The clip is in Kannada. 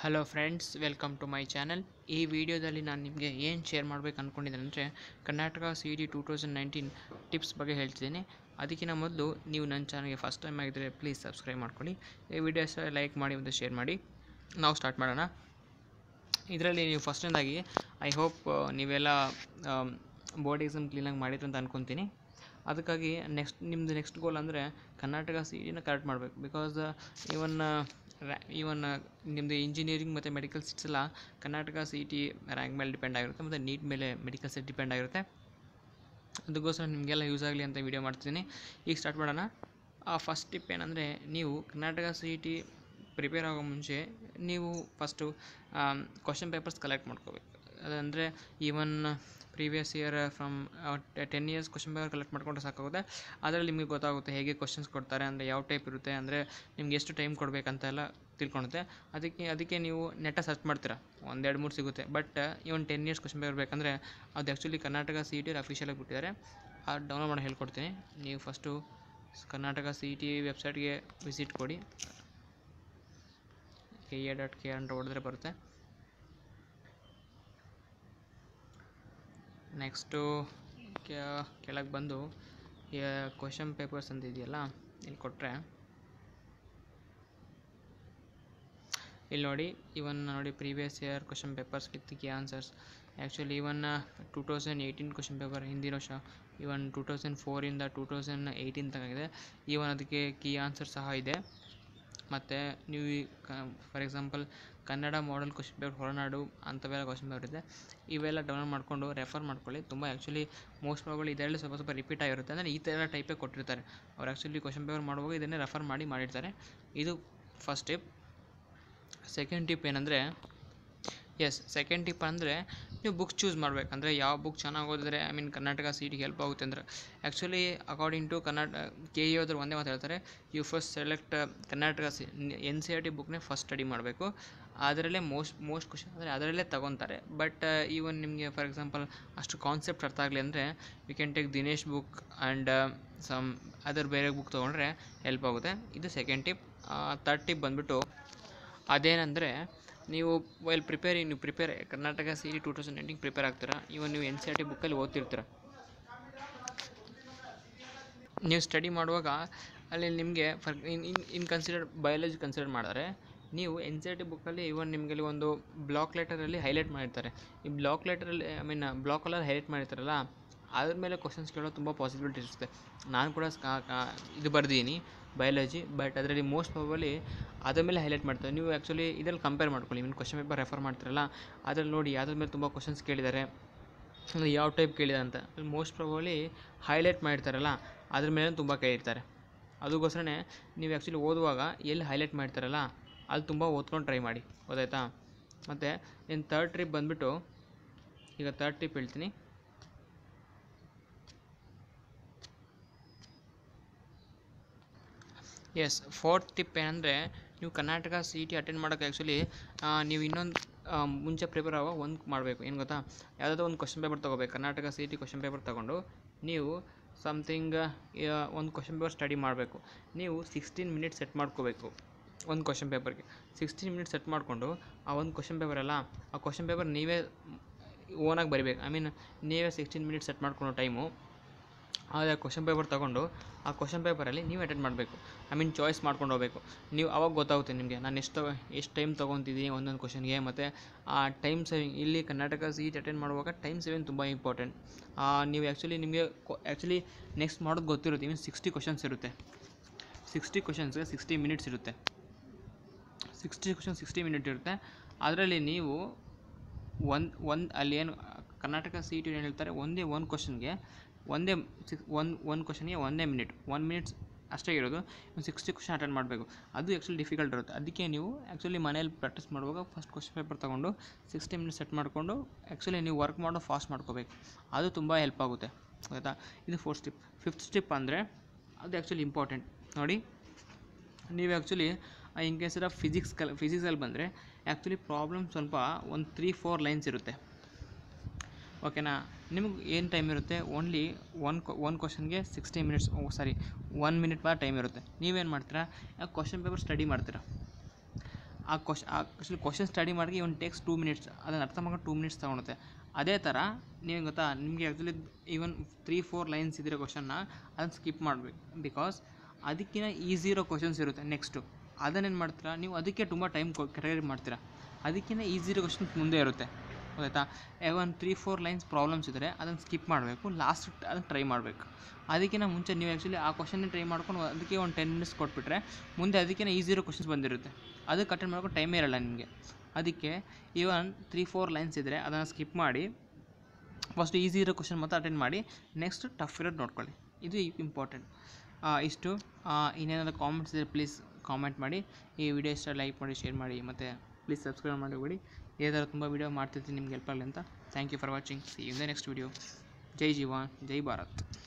hello friends welcome to my channel ಈ ವಿಡಿಯೋದಲ್ಲಿ ನಾನು ನಿಮಗೆ ಏನು ಶೇರ್ ಮಾಡಬೇಕು ಅಂದ್ಕೊಂಡಿದ್ದೇನೆ ಅಂದರೆ Karnataka C D two thousand nineteen tips ಬಗ್ಗೆ ಹೇಳ್ತಿದ್ದೀನಿ ಅದಕ್ಕಿಂತ ಮೊದಲು ನೀವು ನನ್ನ ಚಾನಲ್ಗೆ ಫಸ್ಟ್ ಟೈಮ್ ಆಗಿದ್ದರೆ ಪ್ಲೀಸ್ ಸಬ್ಸ್ಕ್ರೈಬ್ ಮಾಡ್ಕೊಳ್ಳಿ ಈ ವಿಡಿಯೋಸ್ ಲೈಕ್ ಮಾಡಿ ಮತ್ತು ಶೇರ್ ಮಾಡಿ ನಾವು ಸ್ಟಾರ್ಟ್ ಮಾಡೋಣ ಇದರಲ್ಲಿ ನೀವು ಫಸ್ಟ್ನೇದಾಗಿ ಐ ಹೋಪ್ ನೀವೆಲ್ಲ ಬೋರ್ಡ್ ಎಕ್ಸಾಮ್ ಕ್ಲೀನಾಗಿ ಮಾಡಿದ್ರು ಅಂತ ಅನ್ಕೊತೀನಿ ಅದಕ್ಕಾಗಿ ನೆಕ್ಸ್ಟ್ ನಿಮ್ಮದು ನೆಕ್ಸ್ಟ್ ಗೋಲ್ ಅಂದರೆ ಕರ್ನಾಟಕ ಸಿ ಡಿನ ಕರೆಕ್ಟ್ ಮಾಡಬೇಕು ಬಿಕಾಸ್ ಇವನ್ ಇವನ್ ನಿಮ್ಮದು ಇಂಜಿನಿಯರಿಂಗ್ ಮತ್ತು ಮೆಡಿಕಲ್ ಸೀಟ್ಸ್ ಎಲ್ಲ ಕರ್ನಾಟಕ ಸಿ ಟಿ ರ್ಯಾಂಕ್ ಮೇಲೆ ಡಿಪೆಂಡ್ ಆಗಿರುತ್ತೆ ಮತ್ತು ನೀಟ್ ಮೇಲೆ ಮೆಡಿಕಲ್ ಸೀಟ್ ಡಿಪೆಂಡ್ ಆಗಿರುತ್ತೆ ಅದಕ್ಕೋಸ್ಕರ ನಿಮಗೆಲ್ಲ ಯೂಸ್ ಆಗಲಿ ಅಂತ ವಿಡಿಯೋ ಮಾಡ್ತಿದ್ದೀನಿ ಈಗ ಸ್ಟಾರ್ಟ್ ಮಾಡೋಣ ಫಸ್ಟ್ ಟಿಪ್ ಏನಂದರೆ ನೀವು Karnataka C E T prepare ಆಗೋ ಮುಂಚೆ ನೀವು ಫಸ್ಟು ಕ್ವಶನ್ ಪೇಪರ್ಸ್ ಕಲೆಕ್ಟ್ ಮಾಡ್ಕೋಬೇಕು ಅದಂದರೆ even previous year from ten years question paper collect ಮಾಡ್ಕೊಂಡ್ರೆ ಸಾಕಾಗುತ್ತೆ ಅದರಲ್ಲಿ ನಿಮಗೆ ಗೊತ್ತಾಗುತ್ತೆ ಹೇಗೆ ಕ್ವಶನ್ಸ್ ಕೊಡ್ತಾರೆ ಅಂದರೆ ಯಾವ ಟೈಪ್ ಇರುತ್ತೆ ಅಂದರೆ ನಿಮ್ಗೆ ಎಷ್ಟು ಟೈಮ್ ಕೊಡಬೇಕಂತೆಲ್ಲ ತಿಳ್ಕೊಳುತ್ತೆ ಅದಕ್ಕೆ ಅದಕ್ಕೆ ನೀವು ನೆಟ್ಟ ಸರ್ಚ್ ಮಾಡ್ತೀರಾ ಒಂದೆರಡು ಮೂರು ಸಿಗುತ್ತೆ but even ten years question paper ಬೇಕಂದರೆ ಅದು actually Karnataka C E T ಅಫಿಷಿಯಲಾಗಿ ಬಿಟ್ಟಿದ್ದಾರೆ ಅದು ಡೌನ್ಲೋಡ್ ಮಾಡಿ ಹೇಳ್ಕೊಡ್ತೀನಿ ನೀವು first Karnataka C E T ವೆಬ್ಸೈಟ್ಗೆ ವಿಸಿಟ್ ಕೊಡಿ ಕೆ ಎ ಡಾಟ್ ಕೆ ಅಂತ ಹೊಡೆದ್ರೆ ಬರುತ್ತೆ ನೆಕ್ಸ್ಟು ಕೆಳಗೆ ಬಂದು ಕ್ವಶನ್ ಪೇಪರ್ಸ್ ಅಂತ ಇದೆಯಲ್ಲ ಇಲ್ಲಿ ಕೊಟ್ಟರೆ ಇಲ್ಲಿ ನೋಡಿ ಇವನ್ ನೋಡಿ previous year question papers with key answers actually even two thousand eighteen question paper ಹಿಂದಿನ ವರ್ಷ ಇವನ್ ಟೂ ತೌಸಂಡ್ ಫೋರಿಂದ ಟೂ ತೌಸಂಡ್ ಏಯ್ಟೀನ್ ತನಗಿದೆ ಇವನ್ ಅದಕ್ಕೆ ಕೀ ಆನ್ಸರ್ ಸಹ ಇದೆ ಮತ್ತು ನೀವು for example Kannada model question paper ಹೊರನಾಡು ಅಂಥವೆಲ್ಲ ಕ್ವಶನ್ ಪೇಪರ್ ಇದೆ ಇವೆಲ್ಲ ಡೌನ್ಲೋಡ್ ಮಾಡಿಕೊಂಡು ರೆಫರ್ ಮಾಡ್ಕೊಳ್ಳಿ ತುಂಬ ಆ್ಯಕ್ಚುಲಿ ಮೋಸ್ಟ್ ಪ್ರಾಬಲಿ ಇದರಲ್ಲಿ ಸ್ವಲ್ಪ ಸ್ವಲ್ಪ ರಿಪೀಟ್ ಆಗಿರುತ್ತೆ ಅಂದರೆ ಈ ಥರ ಟೈಪೇ ಕೊಟ್ಟಿರ್ತಾರೆ ಅವ್ರು ಆ್ಯಕ್ಚುಲಿ ಕ್ವಶನ್ ಪೇಪರ್ ಮಾಡುವಾಗ ಇದನ್ನೇ ರೆಫರ್ ಮಾಡಿ ಮಾಡಿರ್ತಾರೆ ಇದು ಫಸ್ಟ್ ಟಿಪ್ ಸೆಕೆಂಡ್ ಟಿಪ್ ಏನಂದರೆ ಎಸ್ ಸೆಕೆಂಡ್ ಟಿಪ್ ಅಂದರೆ ನೀವು ಬುಕ್ಸ್ ಚೂಸ್ ಮಾಡಬೇಕಂದ್ರೆ ಯಾವ ಬುಕ್ ಚೆನ್ನಾಗಿ ಓದಿದ್ರೆ ಐ ಮೀನ್ ಕರ್ನಾಟಕ ಸಿ ಟಿಗೆ ಹೆಲ್ಪ್ ಆಗುತ್ತೆ ಅಂದರೆ actually according to Karnataka K E ಹೋದ್ರೆ ಒಂದೇ ಮಾತು ಹೇಳ್ತಾರೆ you first select Karnataka C N C R T ಬುಕ್ನೇ ಫಸ್ಟ್ ಸ್ಟಡಿ ಮಾಡಬೇಕು ಅದರಲ್ಲೇ ಮೋಸ್ಟ್ ಮೋಸ್ಟ್ ಕ್ವಶನ್ ಅಂದರೆ ಅದರಲ್ಲೇ ತಗೊತಾರೆ ಬಟ್ ಈವನ್ ನಿಮಗೆ ಫಾರ್ ಎಕ್ಸಾಂಪಲ್ ಅಷ್ಟು ಕಾನ್ಸೆಪ್ಟ್ ಅರ್ಥ ಆಗಲಿ ಅಂದರೆ you can take Dinesh book and some other ಬೇರೆ ಬುಕ್ ತೊಗೊಂಡ್ರೆ ಹೆಲ್ಪ್ ಆಗುತ್ತೆ ಇದು ಸೆಕೆಂಡ್ ಟಿಪ್ ತರ್ಡ್ ಟಿಪ್ ಬಂದುಬಿಟ್ಟು ಅದೇನೆಂದರೆ ನೀವು ವೈಲ್ ಪ್ರಿಪೇರಿಂಗ್ ನೀವು prepare Karnataka C T two thousand nineteen prepare ಆಗ್ತೀರಾ ಇವನ್ ನೀವು ಎನ್ ಸಿ ಆರ್ ಟಿ ಬುಕ್ಕಲ್ಲಿ ಓದ್ತಿರ್ತೀರ ನೀವು ಸ್ಟಡಿ ಮಾಡುವಾಗ ಅಲ್ಲಿ ನಿಮಗೆ for in in in consider biology consider ಮಾಡಿದ್ರೆ ನೀವು ಎನ್ ಸಿ ಆರ್ ಟಿ ಬುಕ್ಕಲ್ಲಿ ಇವನ್ ನಿಮಗೆ ಒಂದು ಬ್ಲಾಕ್ ಲೆಟರಲ್ಲಿ ಹೈಲೈಟ್ ಮಾಡಿರ್ತಾರೆ ಈ ಬ್ಲಾಕ್ ಲೆಟರಲ್ಲಿ I mean black colour highlight ಮಾಡಿರ್ತಾರಲ್ಲ ಅದ್ರ ಮೇಲೆ ಕ್ವಶನ್ಸ್ ಕೇಳೋದು ತುಂಬ ಪಾಸಿಬಿಲಿಟಿ ಇರುತ್ತೆ ನಾನು ಕೂಡ ಇದು ಬರ್ದಿದ್ದೀನಿ ಬಯಾಲಜಿ ಬಟ್ ಅದರಲ್ಲಿ ಮೋಸ್ಟ್ ಪ್ರಾಬಲಿ ಅದ್ರ ಮೇಲೆ ಹೈಲೈಟ್ ಮಾಡ್ತಾರೆ ನೀವು ಆ್ಯಕ್ಚುಲಿ ಇದರಲ್ಲಿ ಕಂಪೇರ್ ಮಾಡ್ಕೊಳ್ಳಿ ಇನ್ನು ಕ್ವಶನ್ ಪೇಪರ್ ರೆಫರ್ ಮಾಡ್ತಿರಲ್ಲ ಅದ್ರಲ್ಲಿ ನೋಡಿ ಅದ್ರ ಮೇಲೆ ತುಂಬ ಕ್ವಶನ್ಸ್ ಕೇಳಿದ್ದಾರೆ ಅಂದರೆ ಯಾವ ಟೈಪ್ ಕೇಳಿದ್ದಾರೆ ಅಂತ ಮೋಸ್ಟ್ ಪ್ರಾಬಲಿ ಹೈಲೈಟ್ ಮಾಡಿರ್ತಾರಲ್ಲ ಅದ್ರ ಮೇಲೆ ತುಂಬ ಕೇಳಿರ್ತಾರೆ ಅದಕ್ಕೋಸ್ಕರನೇ ನೀವು ಆ್ಯಕ್ಚುಲಿ ಓದುವಾಗ ಎಲ್ಲಿ ಹೈಲೈಟ್ ಮಾಡ್ತಾರಲ್ಲ ಅಲ್ಲಿ ತುಂಬ ಓದ್ಕೊಂಡು ಟ್ರೈ ಮಾಡಿ ಗೊತ್ತಾಯ್ತಾ ಮತ್ತು ಇನ್ನು ತರ್ಡ್ ಟ್ರಿಪ್ ಬಂದುಬಿಟ್ಟು ಈಗ ತರ್ಡ್ ಟ್ರಿಪ್ ಹೇಳ್ತೀನಿ ಎಸ್ ಫೋರ್ತ್ ಟಿಪ್ ಏನಂದರೆ ನೀವು ಕರ್ನಾಟಕ ಸಿ ಟಿ ಅಟೆಂಡ್ ಮಾಡೋಕ್ಕೆ ಆ್ಯಕ್ಚುಲಿ ನೀವು ಇನ್ನೊಂದು ಮುಂಚೆ ಪ್ರಿಪೇರ್ ಆಗುವಾಗ ಒಂದು ಮಾಡಬೇಕು ಏನು ಗೊತ್ತಾ ಯಾವುದಾದ್ರೂ ಒಂದು ಕ್ವಶನ್ ಪೇಪರ್ ತೊಗೋಬೇಕು Karnataka C T question paper ತೊಗೊಂಡು ನೀವು ಸಮಥಿಂಗ್ ಒಂದು ಕ್ವಶನ್ ಪೇಪರ್ ಸ್ಟಡಿ ಮಾಡಬೇಕು ನೀವು ಸಿಕ್ಸ್ಟೀನ್ ಮಿನಿಟ್ಸ್ ಸೆಟ್ ಮಾಡ್ಕೋಬೇಕು ಒಂದು ಕ್ವಶನ್ ಪೇಪರ್ಗೆ ಸಿಕ್ಸ್ಟೀನ್ ಮಿನಿಟ್ಸ್ ಸೆಟ್ ಮಾಡಿಕೊಂಡು ಆ ಒಂದು ಕ್ವಶನ್ ಪೇಪರ್ ಅಲ್ಲ ಆ ಕ್ವಶನ್ ಪೇಪರ್ ನೀವೇ ಓನಾಗಿ ಬರಿಬೇಕು ಐ ಮೀನ್ ನೀವೇ ಸಿಕ್ಸ್ಟೀನ್ ಮಿನಿಟ್ಸ್ ಸೆಟ್ ಮಾಡ್ಕೊಳೋ ಟೈಮು ಆದರೆ ಕ್ವಶನ್ ಪೇಪರ್ ತೊಗೊಂಡು ಆ ಕ್ವಶನ್ ಪೇಪರಲ್ಲಿ ನೀವು ಅಟೆಂಡ್ ಮಾಡಬೇಕು ಐ ಮೀನ್ ಚಾಯ್ಸ್ ಮಾಡ್ಕೊಂಡು ಹೋಗಬೇಕು ನೀವು ಅವಾಗ ಗೊತ್ತಾಗುತ್ತೆ ನಿಮಗೆ ನಾನು ಎಷ್ಟು ಎಷ್ಟು ಟೈಮ್ ತೊಗೊತಿದ್ದೀನಿ ಒಂದೊಂದು ಕ್ವಶನ್ಗೆ ಮತ್ತು ಆ ಟೈಮ್ ಸೇವಿಂಗ್ ಇಲ್ಲಿ ಕರ್ನಾಟಕ ಸೀಟ್ ಅಟೆಂಡ್ ಮಾಡುವಾಗ ಟೈಮ್ ಸೇವಿಂಗ್ ತುಂಬ ಇಂಪಾರ್ಟೆಂಟ್ ನೀವು ಆ್ಯಕ್ಚುಲಿ ನಿಮಗೆ ಆ್ಯಕ್ಚುಲಿ ನೆಕ್ಸ್ಟ್ ಮಾಡೋದು ಗೊತ್ತಿರುತ್ತೆ ಮೀನ್ಸ್ ಸಿಕ್ಸ್ಟಿ ಕ್ವಶನ್ಸ್ ಇರುತ್ತೆ ಸಿಕ್ಸ್ಟಿ ಕ್ವಶನ್ಸ್ಗೆ ಸಿಕ್ಸ್ಟಿ ಮಿನಿಟ್ಸ್ ಇರುತ್ತೆ ಸಿಕ್ಸ್ಟಿ ಕ್ವಶನ್ ಸಿಕ್ಸ್ಟಿ ಮಿನಿಟ್ ಇರುತ್ತೆ ಅದರಲ್ಲಿ ನೀವು ಒಂದು ಒಂದು ಅಲ್ಲಿ ಏನು ಕರ್ನಾಟಕ ಸಿ ಟಿ ಏನು ಹೇಳ್ತಾರೆ ಒಂದೇ ಒಂದು ಕ್ವಶನ್ಗೆ ಒಂದೇ ಸಿಕ್ಸ್ ಒಂದು ಒಂದು ಕ್ವಶನ್ಗೆ ಒಂದೇ ಮಿನಿಟ್ ಒನ್ ಮಿನಿಟ್ಸ್ ಅಷ್ಟೇ ಇರೋದು ಒಂದು ಸಿಕ್ಸ್ಟಿ ಕ್ವಶನ್ ಅಟೆಂಡ್ ಮಾಡಬೇಕು ಅದು ಆ್ಯಕ್ಚುಲಿ ಡಿಫಿಕಲ್ಟ್ ಇರುತ್ತೆ ಅದಕ್ಕೆ ನೀವು ಆ್ಯಕ್ಚುಲಿ ಮನೇಲಿ ಪ್ರಾಕ್ಟೀಸ್ ಮಾಡುವಾಗ ಫಸ್ಟ್ ಕ್ವಶನ್ ಪೇಪರ್ ತೊಗೊಂಡು ಸಿಕ್ಸ್ಟಿ ಮಿನಿಟ್ಸ್ ಸೆಟ್ ಮಾಡಿಕೊಂಡು ಆ್ಯಕ್ಚುಲಿ ನೀವು ವರ್ಕ್ ಮಾಡೋ ಫಾಸ್ಟ್ ಮಾಡ್ಕೋಬೇಕು ಅದು ತುಂಬ ಹೆಲ್ಪ್ ಆಗುತ್ತೆ ಆಯಿತಾ ಇದು ಫೋರ್ತ್ ಸ್ಟಿಪ್ ಫಿಫ್ತ್ ಸ್ಟಿಪ್ ಅಂದರೆ ಅದು ಆ್ಯಕ್ಚುಲಿ ಇಂಪಾರ್ಟೆಂಟ್ ನೋಡಿ ನೀವು actually in case of physics ಕಲ್ ಫಿಸಿಕ್ಸಲ್ಲಿ ಬಂದರೆ ಆ್ಯಕ್ಚುಲಿ ಪ್ರಾಬ್ಲಮ್ ಸ್ವಲ್ಪ ಒಂದು ತ್ರೀ ಫೋರ್ ಲೈನ್ಸ್ ಇರುತ್ತೆ ಓಕೆನಾ ನಿಮಗೆ ಏನು ಟೈಮ್ ಇರುತ್ತೆ ಓನ್ಲಿ ಒನ್ ಒನ್ ಕ್ವಶನ್ಗೆ sixty minutes sorry one minute ಮಾತ್ರ ಟೈಮ್ ಇರುತ್ತೆ ನೀವೇನು ಮಾಡ್ತೀರಾ ಕ್ವಶನ್ ಪೇಪರ್ ಸ್ಟಡಿ ಮಾಡ್ತೀರಾ ಆ ಕ್ವಶ್ ಆ ಕ್ವಶನ್ ಕ್ವಶನ್ ಸ್ಟಡಿ ಮಾಡಿ ಒಂದು ಟೇಕ್ಸ್ ಟೂ ಮಿನಿಟ್ಸ್ ಅದನ್ನು ಅರ್ಥ ಮಾಡ್ಕೊಂಡು ಟೂ ಮಿನಿಟ್ಸ್ ತೊಗೊಳುತ್ತೆ ಅದೇ ಥರ ನೀವು ಗೊತ್ತಾ ನಿಮಗೆ actually even three four lines ಇದ್ದಿರೋ ಕ್ವಶನ್ನ ಅದನ್ನು ಸ್ಕಿಪ್ ಮಾಡಬೇಕು ಬಿಕಾಸ್ ಅದಕ್ಕಿಂತ ಈಸಿ ಇರೋ ಕ್ವಶನ್ಸ್ ಇರುತ್ತೆ ನೆಕ್ಸ್ಟು ಅದನ್ನೇನು ಮಾಡ್ತೀರಾ ನೀವು ಅದಕ್ಕೆ ತುಂಬ ಟೈಮ್ ಕೆಟಗರಿ ಮಾಡ್ತೀರಾ ಅದಕ್ಕಿಂತ ಈಸಿ ಇರೋ ಕ್ವಶನ್ಸ್ ಮುಂದೆ ಇರುತ್ತೆ ಗೊತ್ತಾಯ್ತಾ ಒಂದು ತ್ರೀ ಫೋರ್ ಲೈನ್ಸ್ ಪ್ರಾಬ್ಲಮ್ಸ್ ಇದ್ದರೆ ಅದನ್ನು ಸ್ಕಿಪ್ ಮಾಡಬೇಕು ಲಾಸ್ಟ್ ಅದನ್ನು ಟ್ರೈ ಮಾಡಬೇಕು ಅದಕ್ಕಿಂತ ಮುಂಚೆ ನೀವು ಆ್ಯಕ್ಚುಲಿ ಆ ಕ್ವಶನ್ನ ಟ್ರೈ ಮಾಡ್ಕೊಂಡು ಅದಕ್ಕೆ ಒಂದು ಟೆನ್ ಮಿನಿಟ್ಸ್ ಕೊಟ್ಬಿಟ್ರೆ ಮುಂದೆ ಅದಕ್ಕಿಂತ ಈಸಿ ಇರೋ ಕ್ವಶನ್ಸ್ ಬಂದಿರುತ್ತೆ ಅದಕ್ಕೆ ಅಟೆಂಡ್ ಮಾಡ್ಕೊಂಡು ಟೈಮೇ ಇರಲ್ಲ ನಿಮಗೆ ಅದಕ್ಕೆ ಇವನ್ ತ್ರೀ ಫೋರ್ ಲೈನ್ಸ್ ಇದ್ದರೆ ಅದನ್ನು ಸ್ಕಿಪ್ ಮಾಡಿ ಫಸ್ಟ್ ಈಸಿ ಇರೋ ಕ್ವಶನ್ ಮಾತ್ರ ಅಟೆಂಡ್ ಮಾಡಿ ನೆಕ್ಸ್ಟ್ ಟಫ್ ಇರೋದು ನೋಡ್ಕೊಳ್ಳಿ ಇದು ಇಂಪಾರ್ಟೆಂಟ್ ಇಷ್ಟು ಇನ್ನೇನಾದರೂ ಕಾಮೆಂಟ್ಸ್ ಇದ್ದರೆ ಪ್ಲೀಸ್ ಕಾಮೆಂಟ್ ಮಾಡಿ ಈ ವಿಡಿಯೋ ಇಷ್ಟ ಲೈಕ್ ಮಾಡಿ ಶೇರ್ ಮಾಡಿ ಮತ್ತು ಪ್ಲೀಸ್ ಸಬ್ಸ್ಕ್ರೈಬ್ ಮಾಡಿ ಹೋಗ್ಬಿಡಿ ಇದೇ ಥರ ತುಂಬ ವೀಡಿಯೋ ಮಾಡ್ತಿರ್ತೀನಿ ನಿಮ್ಗೆ ಹೆಲ್ಪ್ ಆಗಲಿ ಅಂತ thank you for watching see in the next video ಜೈ ಜೀವಾನ್ ಜೈ ಭಾರತ್